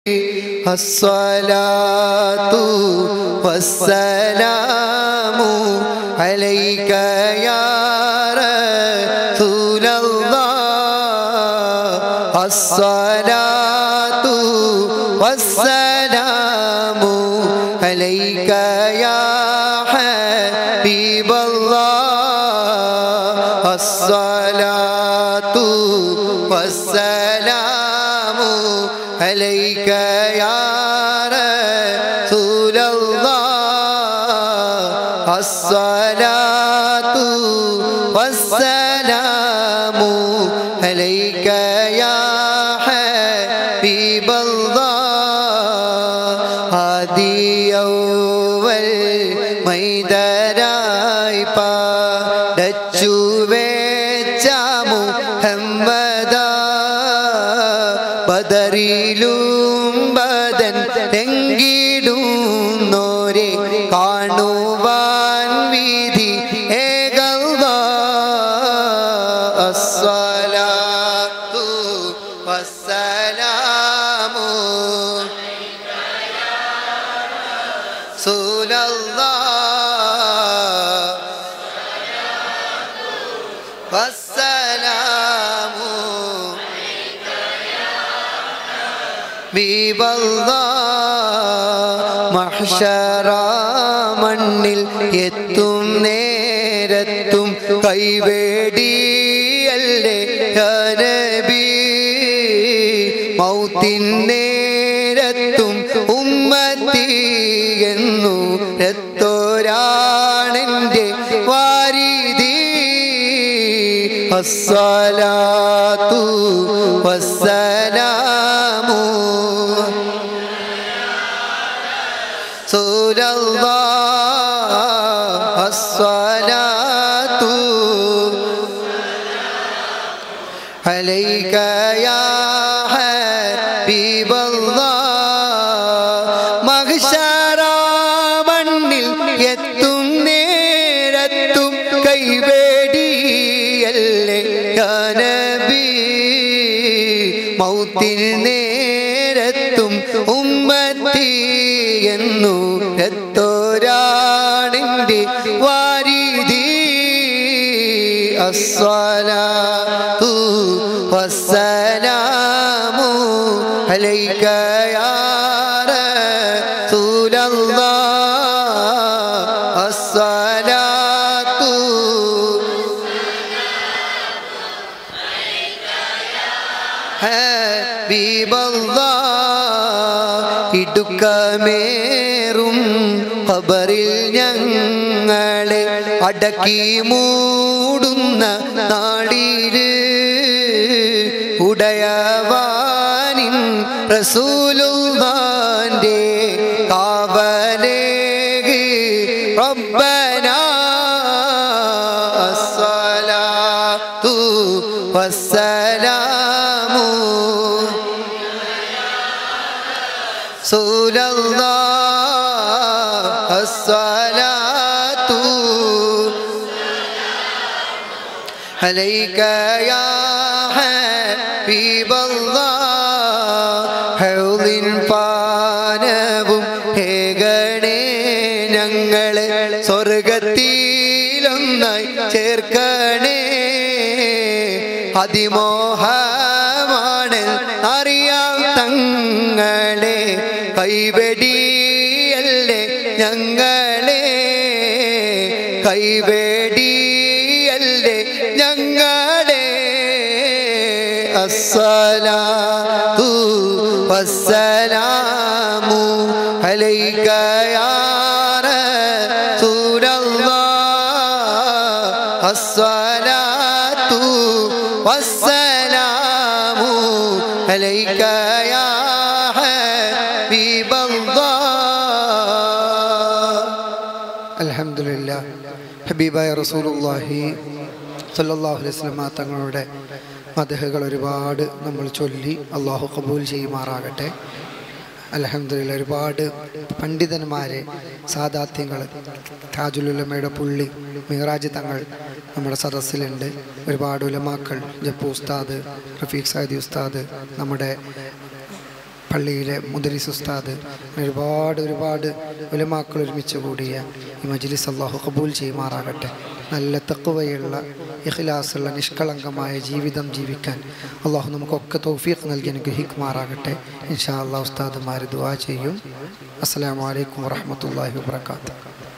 الصلاة والسلام عليك يا رسول الله الصلاة والسلام عليك يا حبيب الله الصلاة والسلام عليك يا رسول الله الصلاة والسلام عليك يا حبيب الله هادي أول മൈതരായി പാടച്ചു വേച്ച മുഹമ്മദ ബദറിലും ബദൻ തെങ്കിടുന്നോരെ കാണുവാൻ വിധി ഏകവ അസ്സലാത്തു വസ്സലാമു رسول الله والسلام حبيب الله محشر മണ്ണിൽ എത്തും നേരത്തും കൈവേടിയല്ലേ യാ നബി മൗത്തിൻ നേരത്തും ഉമ്മത്തി എന്നു രത്തോരാണെൻ്റെ വാരിതി അസ്സലാത്തു വസ്സലാമു സൂരല്ലാഹ് അസ്സലാത്തു عليك يا حبيب الله മഹിഷാരാ മണ്ണിൽ എത്തും നേരത്തും കൈവേടിയല്ലേ യാ നബി മൗത്തിൽ നേരത്തും ഉമ്മത്തി എന്നു രത്തോരാണിൻ്റെ വാരിതി الصلاة والسلام عليك يا رسول الله الصلاة حبيب الله ഇടുക്കമേറും ഖബറിൽ ഞങ്ങളെ അടക്കി മൂടുന്ന നാടില് ഉടയവാനിൻ റസൂലുള്ളാന്റെ കാവലേകി റബ്ബന അസ്സലാത്തു വസ്സലാമു رسول الله الصلاة عليك يا حبيب الله ഹൗലിൻ പാനവും ഹേഗണേ ഞങ്ങളെ സ്വർഗത്തിലൊന്നായി ചേർക്കണേ അതിമോഹമാണ് അറിയാം തങ്ങളെ കൈവെടിയല്ലേ ഞങ്ങളെ കൈവെടിയല്ലേ ഞങ്ങളെ അസ്സലാത്തു വസ്സലാമു അലൈക യാ റസൂലല്ലാഹ് അസ്സലാത്തു വസ്സലാമു അലൈക യാ അലഹമില്ല ഹബീബായ റസൂലുല്ലാഹി സല്ലല്ലാഹു അലൈഹി വസല്ലമ തങ്ങളുടെ മദഹുകൾ ഒരുപാട് നമ്മൾ ചൊല്ലി അള്ളാഹു കബൂൽ ചെയ്യുമാറാകട്ടെ അലഹമില്ല ഒരുപാട് പണ്ഡിതന്മാരെ സാദാത്യങ്ങൾ താജുലുലമയുടെ പുള്ളി മിഹറാജ് തങ്ങൾ നമ്മുടെ സദസ്സിലുണ്ട് ഒരുപാട് ഉലമാക്കൾ ജപ്പു ഉസ്താദ് റഫീഖ് സാദി ഉസ്താദ് നമ്മുടെ പള്ളിയിലെ മുദരിസ് ഉസ്താദ് അങ്ങനെ ഒരുപാട് ഒരുപാട് ഉലമാക്കൾ ഒരുമിച്ച് കൂടിയ ഈ മജ്ലിസ് അള്ളാഹു കബൂൽ ചെയ്യുമാറാകട്ടെ നല്ല തക്കുവയുള്ള ഇഖ്ലാസുള്ള നിഷ്കളങ്കമായ ജീവിതം ജീവിക്കാൻ അള്ളാഹു നമുക്കൊക്കെ തൗഫീഖ് നൽകി അനുഗ്രഹിക്കുമാറാകട്ടെ ഇൻഷാ അള്ളാഹ് ഉസ്താദുമാർ ദുആ ചെയ്യും അസ്സലാമു അലൈക്കും വറഹ്മത്തുള്ളാഹി വബറകാതുഹു